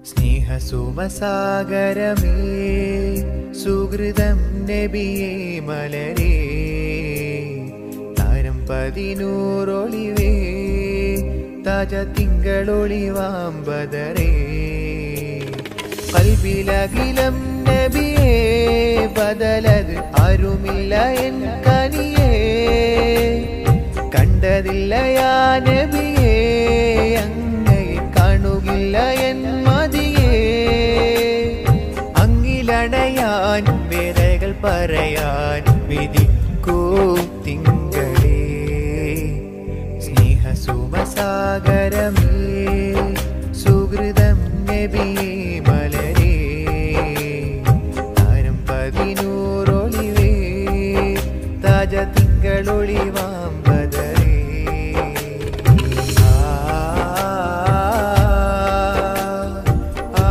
സ്നേഹസുമസാഗരമേ സുഹൃതം നബിയേ മലരേ താരം പതിനൂറൊളിവേ താജ തിങ്കളൊളിവാമ്പതരേ കൽബിലകിലം നബിയേ ബദലത് ആരുമില്ല എൻ കനിയേ കണ്ടതില്ല യാ നബിയേ അങ്ങയെ കാണുകില്ല എൻ മതിയേ അങ്ങിലടയാൻ വേദകൾ പറയാൻ വിധിക്കൂ തിങ്കളേ സ്നേഹസുമസാഗരമേ സുഹൃതം നബിയേ മലരേ താരം പതിനൂറൊളിവേ താജ തിങ്കളൊളിവാമ്പതരേ ആ ആ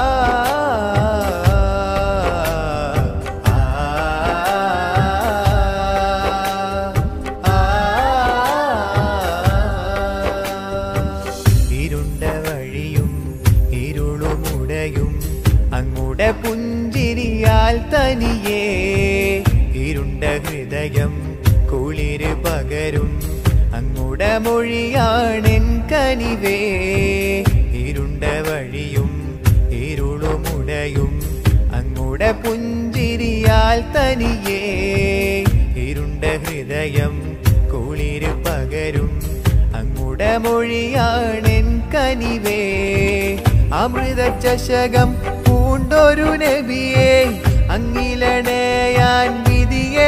ഇരുണ്ട വഴിയും ഇരുളുമുടയും അങ്ങുടെ പുഞ്ചിരിയാൽ തനിയേ ഇരുണ്ട ഹൃദയം കുളിര് പകരും അങ്ങുടെ മൊഴിയാണെൻ കനിവേ ഇരുണ്ട വഴിയും ഇരുളുമുടയും അങ്ങുടെ പുഞ്ചിരിയാൽ തനിയേ ഇരുണ്ട ഹൃദയം കുളിര് പകരും അങ്ങുടെ മൊഴിയാണെൻ കനിവേ അമൃത ചഷകം പൂണ്ടൊരു നബിയേ അങ്ങിലണയാൻ വിധിയേ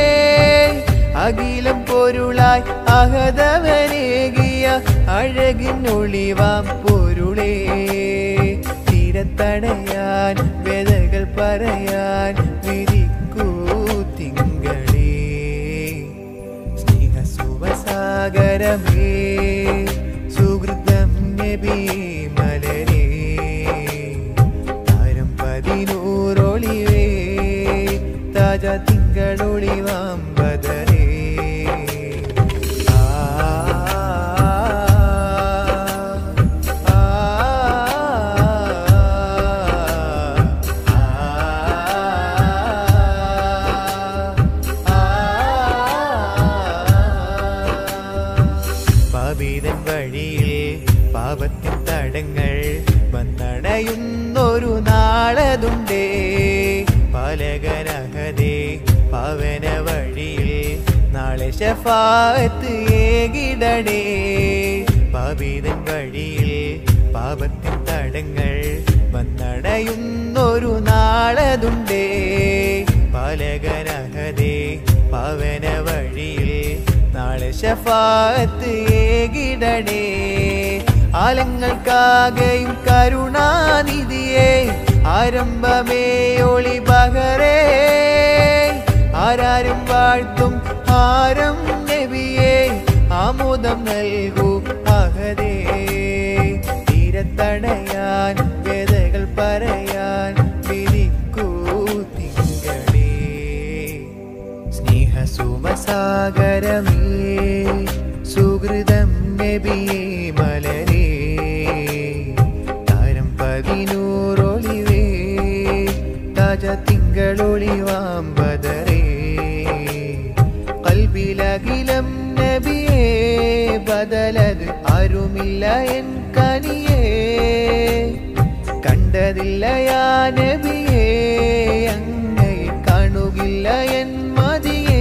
അഖിലം പൊരുളായി അഹതവനേകിയ അഴകിനൊളിവാം പൊരുളേ തീരത്തടയാൻ വേദകൾ പറയാൻ വിധിക്കൂ തിങ്കളേ സ്നേഹസുവസാഗരമേ സുഹൃതം നബി മലരേ താരം പതിനൂറൊളിവേ താജ തിങ്കളൊളിവാമ്പതരേ ആ ആ പാപീതൻ വഴിയിൽ പാപത്തിൻ തടങ്ങൾ വന്നടയുന്നൊരു നാളതുണ്ടേ പാലകനഹതേ പാവന വഴിയിൽ നാളെ ഷഫാത്ത് ഏകിടണേ പാപീതൻ വഴിയിൽ പാപത്തിൻ തടങ്ങൾ വന്നടയുന്നൊരു നാളതുണ്ടേ പാലകനഹതേ പാവന വഴിയിൽ നാളെ ഷഫാത്ത് ഏകിടണേ ആലങ്ങൾക്കാകെയും കരുണാനിധിയെ ആരംഭമേ ഒളി ബഹറേ ആരാരും വാഴ്ത്തും ആരം നബിയെ ആമോദം നൽകൂ അഹദേ തീരത്തടയാൻ വേദകൾ പറയാൻ വിധിക്കൂ തിങ്കളേ സ്നേഹസുമസാഗരമേ സുഹൃതം നബിയേ മലരേ താരം പതിനൂറൊളിവേ താജ തിങ്കളൊളിവാമ്പതരേ കൽബിലകിലം നബിയേ ബദലത് ആരുമില്ല എൻ കനിയേ കണ്ടതില്ല യാ നബിയേ അങ്ങയെ കാണുകില്ല എൻ മതിയേ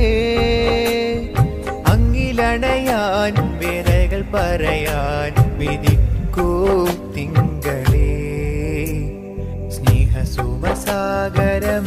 അങ്ങിലണയാൻ വേദകൾ പറയാൻ വിധിക്കൂ തിങ്കളേ സ്നേഹസുമസാഗരം